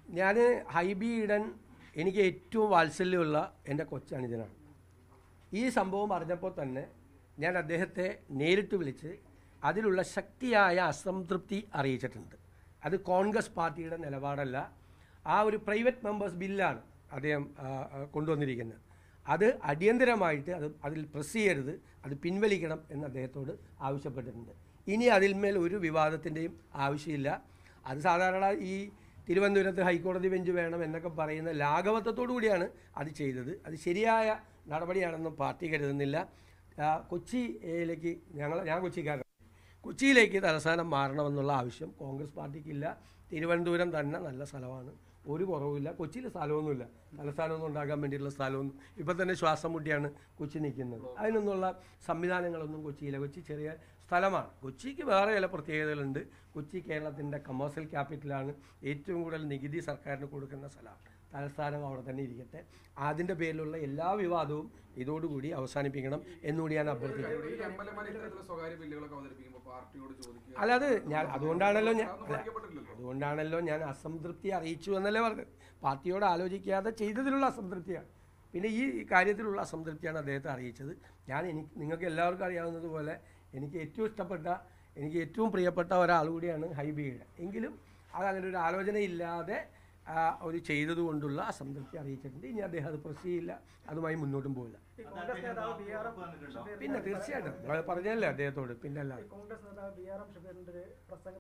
ഞാൻ ഹൈബി ഈഡൻ എനിക്ക് ഏറ്റവും വാത്സല്യമുള്ള എൻ്റെ കൊച്ചനുജനാണ് ഈ സംഭവം അറിഞ്ഞപ്പോൾ തന്നെ ഞാൻ അദ്ദേഹത്തെ നേരിട്ട് വിളിച്ച് അതിലുള്ള ശക്തിയായ അസംതൃപ്തി അറിയിച്ചിട്ടുണ്ട് അത് കോൺഗ്രസ് പാർട്ടിയുടെ നിലപാടല്ല ആ ഒരു പ്രൈവറ്റ് മെമ്പേഴ്സ് ബില്ലാണ് അദ്ദേഹം ആ, ആ, കൊണ്ടുവന്നിരിക്കുന്നത് അത് അടിയന്തരമായിട്ട് അത് അതിൽ പ്രസ് ചെയ്യരുത് അത് പിൻവലിക്കണം എന്ന് അദ്ദേഹത്തോട് ആവശ്യപ്പെട്ടിട്ടുണ്ട് ഇനി അതിന്മേൽ ഒരു വിവാദത്തിൻ്റെയും ആവശ്യമില്ല അത് സാധാരണ ഈ തിരുവനന്തപുരത്ത് ഹൈക്കോടതി ബെഞ്ച് വേണം എന്നൊക്കെ പറയുന്ന ലാഘവത്വത്തോടു കൂടിയാണ് അത് ചെയ്തത് അത് ശരിയായ നടപടിയാണെന്നും പാർട്ടി കരുതുന്നില്ല ആ, കൊച്ചിയിലേക്ക് ഞങ്ങൾ ഞാൻ കൊച്ചിക്കാരൻ കൊച്ചിയിലേക്ക് തലസ്ഥാനം മാറണമെന്നുള്ള ആവശ്യം കോൺഗ്രസ് പാർട്ടിക്കില്ല തിരുവനന്തപുരം തന്നെ നല്ല സ്ഥലമാണ് ഒരു കുറവുമില്ല കൊച്ചിയിൽ സ്ഥലമൊന്നുമില്ല തലസ്ഥാനമൊന്നും ഉണ്ടാക്കാൻ വേണ്ടിയിട്ടുള്ള സ്ഥലമൊന്നും ഇപ്പം തന്നെ ശ്വാസം മുട്ടിയാണ് കൊച്ചി നിൽക്കുന്നത് അതിനൊന്നുള്ള സംവിധാനങ്ങളൊന്നും കൊച്ചിയില്ല കൊച്ചി ചെറിയ സ്ഥലമാണ് കൊച്ചിക്ക് വേറെ ചില പ്രത്യേകതകളുണ്ട് കൊച്ചി കേരളത്തിൻ്റെ കമേഴ്സ്യൽ ക്യാപിറ്റലാണ് ഏറ്റവും കൂടുതൽ നികുതി സർക്കാരിന് കൊടുക്കുന്ന സ്ഥലമാണ് തലസ്ഥാനം അവിടെ തന്നെ ഇരിക്കട്ടെ അതിൻ്റെ പേരിലുള്ള എല്ലാ വിവാദവും ഇതോടുകൂടി അവസാനിപ്പിക്കണം എന്നുകൂടി ഞാൻ അഭ്യർത്ഥിക്കുന്നു ഈ എം എൽ എമാർ ഇത്തരത്തിലുള്ള സ്വകാര്യ ബില്ലുകളൊക്കെ അവതരിപ്പിക്കുമ്പോൾ പാർട്ടിയോട് ചോദിക്കുക അല്ലാതെ ഞാൻ അതുകൊണ്ടാണല്ലോ ഞാൻ അതൊന്നും അല്ല, പാലിക്കപ്പെട്ടില്ലല്ലോ. അതുകൊണ്ടാണല്ലോ ഞാൻ അസംതൃപ്തി അറിയിച്ചു എന്നല്ലേ പറഞ്ഞത് പാർട്ടിയോട് ആലോചിക്കാതെ ചെയ്തതിലുള്ള അസംതൃപ്തിയാണ് പിന്നെ ഈ കാര്യത്തിലുള്ള അസംതൃപ്തിയാണ് അദ്ദേഹത്തെ അറിയിച്ചത് ഞാൻ എനിക്ക് നിങ്ങൾക്ക് എല്ലാവർക്കും അറിയാവുന്നതുപോലെ എനിക്ക് ഏറ്റവും ഇഷ്ടപ്പെട്ട എനിക്ക് ഏറ്റവും പ്രിയപ്പെട്ട ഒരാൾ കൂടിയാണ് ഹൈബിയുടെ എങ്കിലും അത് അങ്ങനെ ഒരു ആലോചനയില്ലാതെ ആ, ഒരു ചെയ്തതുകൊണ്ടുള്ള അസംതൃപ്തി അറിയിച്ചിട്ടുണ്ട് ഇനി അദ്ദേഹം അത് പ്രസ് ചെയ്യില്ല അതുമായി മുന്നോട്ടും പോകില്ല ഈ കോൺഗ്രസ് നേതാവ് ബി ആർ എം പിന്നെ തീർച്ചയായിട്ടും നിങ്ങൾ പറഞ്ഞല്ലേ അദ്ദേഹത്തോട് പിന്നെ അല്ലാതെ കോൺഗ്രസ് നേതാവ് ബി ആർ എം ഷുബീറിന്റെ ഒരു പ്രസംഗം